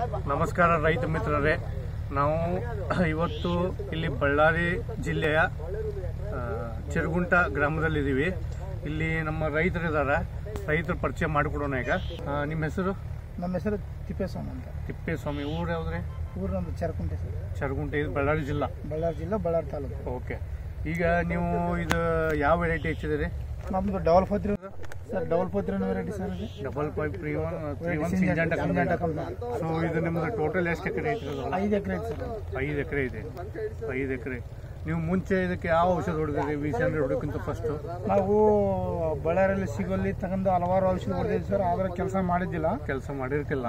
ನಮಸ್ಕಾರ ರೈತ ಮಿತ್ರರೇ ನಾವು ಇವತ್ತು ಇಲ್ಲಿ ಬಳ್ಳಾರಿ ಜಿಲ್ಲೆಯ ಆ, ಚಿರಗುಂಟ ಗ್ರಾಮದಲ್ಲಿದ್ದೀವಿ ಇಲ್ಲಿ ನಮ್ಮ ರೈತರಿದ್ದಾರೆ ರೈತರು ಪರಿಚಯ ಮಾಡಿಕೊಡೋಣ ಈಗ ಆ, ನಿಮ್ಮ ಹೆಸರು ನಮ್ಮ ಹೆಸರು ತಿಪ್ಪೇಸ್ವಾಮಿ ಅಂತ ತಿಪ್ಪೇಸ್ವಾಮಿ ಊರು ಯಾವ್ದ್ರಿ ಊರು ನಮ್ದು ಚರಕುಂಟೆ ಸರ್ ಚರಗುಂಟೆ ಇದು ಬಳ್ಳಾರಿ ಜಿಲ್ಲಾ ಬಳ್ಳಾರಿ ಜಿಲ್ಲೆ ಬಳ್ಳಾರಿ ತಾಲೂಕು ಓಕೆ ಈಗ ನೀವು ಇದು ಯಾವ ವೆರೈಟಿ ಹಚ್ಚಿದಿರಿ ನಮ್ದು ಡಬಲ್ ಪತ್ರಿ ಸರ್ ಡಬಲ್ ಪತ್ರಿ ವೆರೈಟಿ ಸರ್ ಇದು double five three one three one Syngenta Syngenta company so ಇದು ನಿಮ್ಮದು ಟೋಟಲ್ ಎಷ್ಟು ಎಕರೆ ಐತಿ ಐದು ಎಕರೆ ಐತೆ ಸರ್ ಐದು ಎಕರೆ ಇದೆ ಐದು ಎಕರೆ ನೀವು ಮುಂಚೆ ಇದಕ್ಕೆ ಯಾವ ಔಷಧ ಹೊಡೆದಿರಿ ವಿ ಸಿ ಹಂಡ್ರೆಡ್ ಹೊಡೋಕ್ಕಿಂತ ಫಸ್ಟು ನಾವು ಬಳ್ಳಾರಿಯಲ್ಲಿ ಸಿಗೋಲ್ಲಿ ತಗೊಂಡು ಹಲವಾರು ಔಷಧಿ ಹೊಡೆದಿದ್ವಿ ಸರ್ ಆದ್ರೆ ಕೆಲಸ ಮಾಡಿದ್ದಿಲ್ಲ ಕೆಲಸ ಮಾಡಿರ್ಕಿಲ್ಲ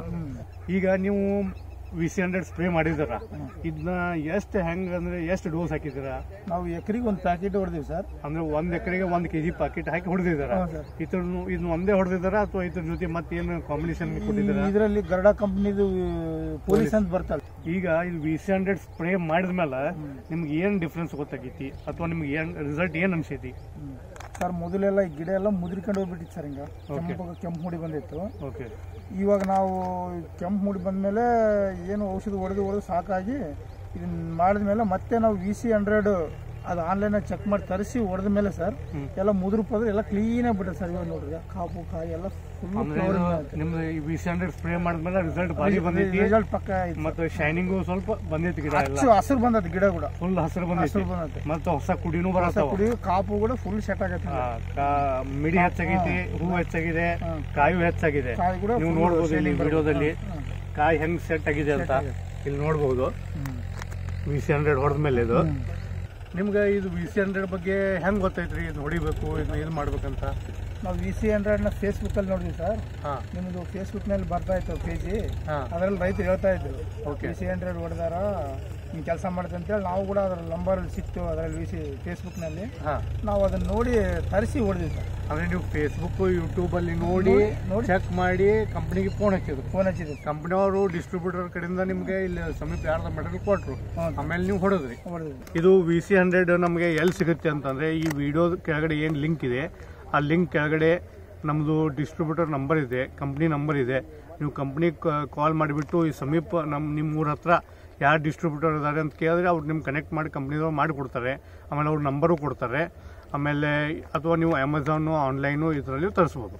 ಈಗ ನೀವು ವಿ ಸಿ ಹಂಡ್ರೆಡ್ ಸ್ಪ್ರೇ ಮಾಡಿದಾರ ಇದನ್ನ ಎಷ್ಟು ಹೆಂಗ್ ಅಂದ್ರೆ ಎಷ್ಟು ಡೋಸ್ ಹಾಕಿದ್ದೀರಾ ನಾವು ಎಕರೆಗೆ ಒಂದು ಪ್ಯಾಕೆಟ್ ಹೊಡೆದಿವಿ ಸರ್ ಅಂದ್ರೆ ಒಂದ್ ಎಕರೆಗೆ ಒಂದ್ ಕೆಜಿ ಪಾಕೆಟ್ ಹಾಕಿ ಹೊಡೆದಿದ್ದಾರ ಹೌದು ಸರ್ ಇದ್ರನ್ನು ಇದನ್ನ ಒಂದೇ ಹೊಡೆದಿದ್ದಾರ ಅಥವಾ ಇದ್ರ ಜೊತೆ ಮತ್ತೇನು ಕಾಂಬಿನೇಷನ್ ಕೊಟ್ಟಿದ್ದೀರಾ ಇದರಲ್ಲಿ ಗರುಡ ಕಂಪ್ನಿದು ಪೊಲೀಸ್ ಅಂತ ಬರ್ತಾರೆ ಈಗ ಇದು ವಿ ಸಿ ಹಂಡ್ರೆಡ್ ಸ್ಪ್ರೇ ಮಾಡಿದ್ಮೇಲೆ ನಿಮ್ಗೆ ಏನ್ ಡಿಫ್ರೆನ್ಸ್ ಗೊತ್ತಾಗೈತಿ ಅಥವಾ ನಿಮ್ಗೆ ಏನ್ ರಿಸಲ್ಟ್ ಏನ್ ಅನ್ಸೈತಿ ಸರ್ ಮೊದಲೆಲ್ಲ ಈ ಗಿಡ ಎಲ್ಲ ಮುದ್ರಿಕೊಂಡು ಹೋಗ್ಬಿಟ್ಟಿತ್ತು ಸರ್ ಹಿಂಗ ಕೆಂಪು ಕೆಂಪು ಮುಡಿ ಬಂದಿತ್ತು ಓಕೆ ಇವಾಗ ನಾವು ಕೆಂಪು ಮುಡಿ ಬಂದಮೇಲೆ ಏನು ಔಷಧ ಹೊಡೆದು ಹೊಡೆದು ಸಾಕಾಗಿ ಇದನ್ನ ಮಾಡಿದ್ಮೇಲೆ ಮತ್ತೆ ನಾವು ವಿ ಸಿ ಹಂಡ್ರೆಡ್ ಅದು ಆನ್ಲೈನಾಗ ಚೆಕ್ ಮಾಡಿ ತರಿಸಿ ಹೊಡೆದ ಮೇಲೆ ಸರ್ ಹ್ಮ್. ಎಲ್ಲ ಮುದ್ರ ಪದ್ರ ಎಲ್ಲ ಕ್ಲೀನ್ ಆಗ್ಬಿಟ್ಟೆ ಸರ್ ಇವಾಗ ನೋಡ್ರಿ ಕಾಪು ಕಾಯಿ ಎಲ್ಲ ಫುಲ್ ಅಂದ್ರೆ ಇದು ನಿಮ್ದು ವಿ ಸಿ ಹಂಡ್ರೆಡ್ ಸ್ಪ್ರೇ ಮಾಡಿದ್ಮೇಲೆ ರಿಸಲ್ಟ್ ಭಾರಿ ಬಂದೈತಿ ರಿಸಲ್ಟ್ ಪಕ್ಕ ಆಯ್ತು ಮತ್ತೆ ಶೈನಿಂಗು ಸ್ವಲ್ಪ ಬಂದೈತಿ ಗಿಡ ಎಲ್ಲ ಹಚ್ಚು ಹಸಿರು ಬಂದದ ಗಿಡ ಕೂಡ ಫುಲ್ ಹಸಿರು ಬಂದೈತಿ ಹಸಿರು ಬಂದೈತೆ ಮತ್ತೆ ಹೊಸ ಕುಡಿನೂ ಹೊಸ ಬರತ್ತಾವ ಕುಡಿ ಕಾಪು ಕೂಡ ಫುಲ್ ಸೆಟ್ ಆಗೈತೆ ಆ, ಕಾ- ಮಿಡಿ ಹೆಚ್ಚಾಗೈತಿ ಹೂ ಹೆಚ್ಚಾಗಿದೆ ಹಾ. ಕಾಯು ಹೆಚ್ಚಾಗಿದೆ ಕಾಯಿ ಕೂಡ ನೀವು full ನೋಡ್ಬೋದು ಇಲ್ಲಿ shining ಬರುತ್ತೆ. ವಿಡಿಯೋದಲ್ಲಿ ಹಾ, ಕಾಯಿ ಹೆಂಗ್ ಸೆಟ್ ಆಗಿದೆ ಅಂತ ಇಲ್ಲಿ ನೋಡ್ಬೋದು ಹ್ಮ್. ವಿ ಸಿ ಹಂಡ್ರೆಡ್ ಹೊಡೆದ ಮೇಲೆ ಇದು ಹ್ಮ್. ನಿಮ್ಗೆ ಇದು ವಿ ಸಿ ಹಂಡ್ರೆಡ್ ಬಗ್ಗೆ ಹೆಂಗ್ ಗೊತ್ತೈತ್ರಿ ಇದು ಹೊಡಿಬೇಕು ಇದನ್ನ ಇದು ಮಾಡ್ಬೇಕಂತ ನಾವು ವಿ ಸಿ ಹಂಡ್ರೆಡ್ನ ಫೇಸ್ಬುಕ್ಕಲ್ಲಿ ನೋಡಿದ್ವಿ ಸರ್ ಹಾ ನಿಮ್ಮದು ಫೇಸ್ಬುಕ್ನಲ್ಲಿ ಬರ್ತಾ ಇತ್ತು ಪೇಜಿ ಹಾ ಅದರಲ್ಲಿ ರೈತರು ಹೇಳ್ತಾ ಇದ್ರು Okay. ವಿ ಸಿ ಹಂಡ್ರೆಡ್ ಹೊಡೆದಾರ ಹಿಂಗೆ ಕೆಲಸ ಮಾಡುತ್ತೆ ಅಂತೇಳಿ ನಾವು ಕೂಡ ಅದರ ನಂಬರ್ ಸಿಕ್ತು ಅದರಲ್ಲಿ ವಿ ಸಿ ಫೇಸ್ಬುಕ್ನಲ್ಲಿ ಹಾ ನಾವು ಅದನ್ನ ನೋಡಿ ತರಿಸಿ ಹೊಡೆದ್ವಿ ಸರ್ ಅಂದ್ರೆ ನೀವು ಫೇಸ್ಬುಕ್ ಯೂಟ್ಯೂಬ್ ಅಲ್ಲಿ ನೋಡಿ ನೋಡಿ ಚೆಕ್ ಮಾಡಿ ಕಂಪ್ನಿಗೆ ಫೋನ್ ಹಚ್ಚಿದ್ರು ಫೋನ್ ಹಚ್ಚಿದ್ವಿ ಸರ್ ಕಂಪ್ನಿಯವರು ಡಿಸ್ಟ್ರಿಬ್ಯೂಟರ್ ಕಡೆಯಿಂದ ನಿಮ್ಗೆ ಇಲ್ಲಿ ಸಮೀಪ ಯಾರ್ದ ಮೆಟಲ್ ಕೊಟ್ರು ಹೌದು. ಆಮೇಲೆ ನೀವು ಹೊಡೆದ್ರಿ ಹೊಡೆದ್ವಿ ಇದು ವಿ ಸಿ ಹಂಡ್ರೆಡ್ ನಮಗೆ ಎಲ್ಲಿ ಸಿಗುತ್ತೆ ಅಂತಂದ್ರೆ ಈ ವಿಡಿಯೋ ಕೆಳಗಡೆ ಏನು ಲಿಂಕ್ ಇದೆ ಆ ಲಿಂಕ್ ಕೆಳಗಡೆ ನಮ್ಮದು ಡಿಸ್ಟ್ರಿಬ್ಯೂಟರ್ ನಂಬರ್ ಇದೆ ಕಂಪ್ನಿ ನಂಬರ್ ಇದೆ ನೀವು ಕಂಪ್ನಿ ಕಾಲ್ ಮಾಡಿಬಿಟ್ಟು ಈ ಸಮೀಪ ನಮ್ಮ ನಿಮ್ಮ ಊರ ಹತ್ರ ಯಾರು ಡಿಸ್ಟ್ರಿಬ್ಯೂಟರ್ ಇದ್ದಾರೆ ಅಂತ ಕೇಳಿದ್ರೆ ಅವ್ರು ನಿಮ್ಗೆ ಕನೆಕ್ಟ್ ಮಾಡಿ ಕಂಪ್ನಿದವ್ರು ಮಾಡಿಕೊಡ್ತಾರೆ ಆಮೇಲೆ ಅವ್ರ ನಂಬರು ಕೊಡ್ತಾರೆ ಆಮೇಲೆ ಅಥವಾ ನೀವು ಅಮೆಝಾನು ಆನ್ಲೈನು ಇದರಲ್ಲಿ ತರಿಸ್ಬೋದು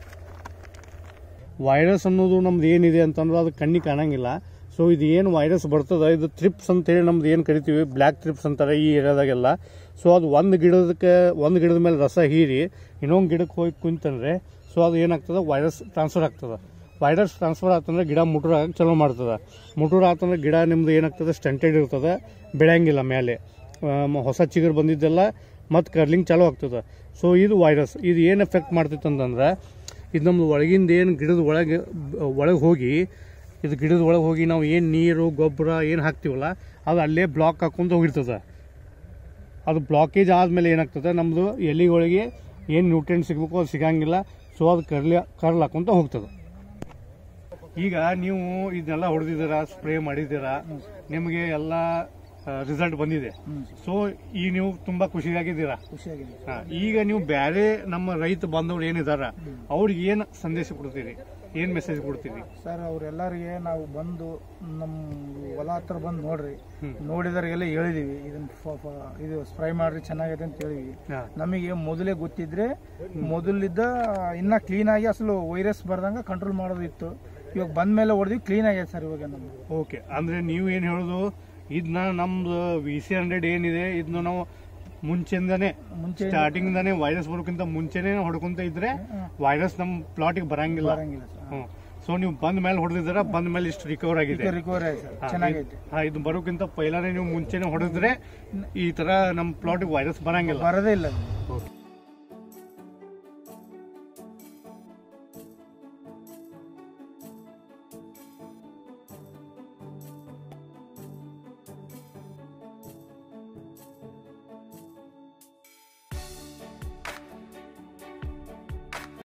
ವೈರಸ್ ಅನ್ನೋದು ನಮ್ದು ಏನಿದೆ ಅಂತಂದ್ರೆ ಅದು ಕಣ್ಣಿಗೆ ಕಾಣಂಗಿಲ್ಲ ಸೊ ಇದು ಏನು ವೈರಸ್ ಬರ್ತದ ಇದು ಥ್ರಿಪ್ಸ್ ಅಂತೇಳಿ ನಮ್ದು ಏನು ಕರಿತೀವಿ ಬ್ಲ್ಯಾಕ್ ಥ್ರಿಪ್ಸ್ ಅಂತಾರೆ ಈ ಏರಿಯಾದಾಗೆಲ್ಲ ಸೊ ಅದು ಒಂದು ಗಿಡದಕ್ಕೆ ಒಂದು ಗಿಡದ ಮೇಲೆ ರಸ ಹೀರಿ ಇನ್ನೊಂದು ಗಿಡಕ್ಕೆ ಹೋಗಿ ಕುಂತಂದ್ರೆ ಸೊ ಅದು ಏನಾಗ್ತದೆ ವೈರಸ್ ಟ್ರಾನ್ಸ್ಫರ್ ಆಗ್ತದೆ ವೈರಸ್ ಟ್ರಾನ್ಸ್ಫರ್ ಆತಂದ್ರೆ ಗಿಡ ಮುಟುರ್ ಆಗಕ್ಕೆ ಚಲೋ ಮಾಡ್ತದೆ ಮುಟುರ್ ಆತಂದ್ರೆ ಗಿಡ ನಿಮ್ದು ಏನಾಗ್ತದೆ ಸ್ಟಂಟೆಡ್ ಇರ್ತದೆ ಬೆಳೆಯಂಗಿಲ್ಲ ಮೇಲೆ ಆ, ಮ- ಹೊಸ ಚಿಗುರು ಬಂದಿದ್ದೆಲ್ಲ ಮತ್ತೆ ಕರ್ಲಿಂಗ್ ಚಾಲೂ ಆಗ್ತದೆ ಸೊ ಇದು ವೈರಸ್ ಇದು ಏನು ಎಫೆಕ್ಟ್ ಮಾಡ್ತಿತ್ತು ಅಂತಂದ್ರೆ ಇದು ನಮ್ದು ಒಳಗಿಂದ ಏನು ಗಿಡದ ಒಳಗೆ ಒಳಗೆ ಹೋಗಿ ಇದು ಗಿಡದ ಒಳಗೆ ಹೋಗಿ ನಾವು ಏನು ನೀರು ಗೊಬ್ಬರ ಏನು ಹಾಕ್ತೀವಲ್ಲ ಅದು ಅಲ್ಲೇ ಬ್ಲಾಕ್ ಹಾಕ್ಕೊಂತ ಹೋಗಿರ್ತದೆ ಅದು ಬ್ಲಾಕೇಜ್ ಆದಮೇಲೆ ಏನಾಗ್ತದೆ ನಮ್ಮದು ಎಲೆಗಳಿಗೆ ಏನು ನ್ಯೂಟ್ರಿಯೆಂಟ್ ಸಿಗಬೇಕು ಅದು ಸಿಗಂಗಿಲ್ಲ ಸೊ ಅದು ಕರ್ಲಿ ಕರ್ಲ್ ಹಾಕೊಂತ ಹೋಗ್ತದೆ ಈಗ ನೀವು ಇದನ್ನೆಲ್ಲ ಹೊಡೆದಿದ್ದೀರಾ ಸ್ಪ್ರೇ ಮಾಡಿದ್ದೀರಾ ನಿಮಗೆ ಎಲ್ಲ ರಿಸಲ್ಟ್ ಬಂದಿದೆ ಹ್ಮ್. ಸೊ ಈಗ ನೀವು ತುಂಬಾ ಖುಷಿಯಾಗಿದ್ದೀರಾ ಖುಷಿಯಾಗಿದೆ ಹಾ, ಈಗ ನೀವು ಬೇರೆ ನಮ್ಮ ರೈತ ಬಾಂಧವರು ಏನಿದಾರ ಅವ್ರಿಗೆ ಏನ್ ಸಂದೇಶ ಕೊಡ್ತೀರಿ ಏನ್ ಮೆಸೇಜ್ ಕೊಡ್ತೀರಿ ಸರ್ ಅವರೆಲ್ಲರಿಗೆ ನಾವು ಬಂದು ನಮ್ಮ ಹೊಲ ಹತ್ರ ಬಂದು ನೋಡ್ರಿ ಹ್ಮ್. ನೋಡಿದವ್ರಿಗೆಲ್ಲ ಹೇಳಿದೀವಿ ಇದನ್ನ ಫ- ಫ- ಇದು ಸ್ಪ್ರೈ ಮಾಡ್ರಿ ಚೆನ್ನಾಗೈತೆ ಅಂತ ಹೇಳಿದ್ವಿ ಹಾ, ನಮಗೆ ಮೊದಲೇ ಗೊತ್ತಿದ್ರೆ ಮೊದಲಿದ್ದ ಇನ್ನ ಕ್ಲೀನ್ ಆಗಿ ಅಸಲು ವೈರಸ್ ಬರ್ದಂಗ ಕಂಟ್ರೋಲ್ ಮಾಡೋದಿತ್ತು ಇವಾಗ ಬಂದ್ಮೇಲೆ ಹೊಡೆದ್ವಿ ಕ್ಲೀನ್ ಆಗೈತೆ ಸರ್ ಇವಾಗ ನಮ್ದು ಓಕೆ ಅಂದ್ರೆ ನೀವು ಏನ್ ಹೇಳೋದು ಇದನ್ನ ನಮ್ದು ವಿ ಸಿ ಹಂಡ್ರೆಡ್ ಏನಿದೆ ಇದನ್ನ ನಾವು ಮುಂಚೆಯಿಂದಾನೆ ಮುಂಚೆ ಸ್ಟಾರ್ಟಿಂಗ್ ದಾನೆ ವೈರಸ್ ಬರೋಕ್ಕಿಂತ ಮುಂಚೆನೆ ಹೊಡ್ಕೊಂತ ಇದ್ರೆ ವೈರಸ್ ನಮ್ಮ ಪ್ಲಾಟಿಗೆ ಬರಂಗಿಲ್ಲ ಬರಂಗಿಲ್ಲ ಸರ್ ಹ್ಮ್ ಸೊ ನೀವು ಬಂದ ಮೇಲೆ ಹೊಡೆದಿದ್ದೀರಾ ಬಂದ ಮೇಲೆ ಇಷ್ಟು ರಿಕವರ್ ಆಗಿದೆ ರಿಕವರಿ ಆಯ್ತು ಸರ್ ಚೆನ್ನಾಗೈತೆ ಹಾ ಇದು ಬರೋಕ್ಕಿಂತ ಪೈಲಾನೆ ನೀವು ಮುಂಚೆನೆ ಹೊಡೆದ್ರೆ ಈ ತರ ನಮ್ಮ ಪ್ಲಾಟಿಗೆ ವೈರಸ್ ಬರಂಗಿಲ್ಲ ಬರೋದೇ ಇಲ್ಲ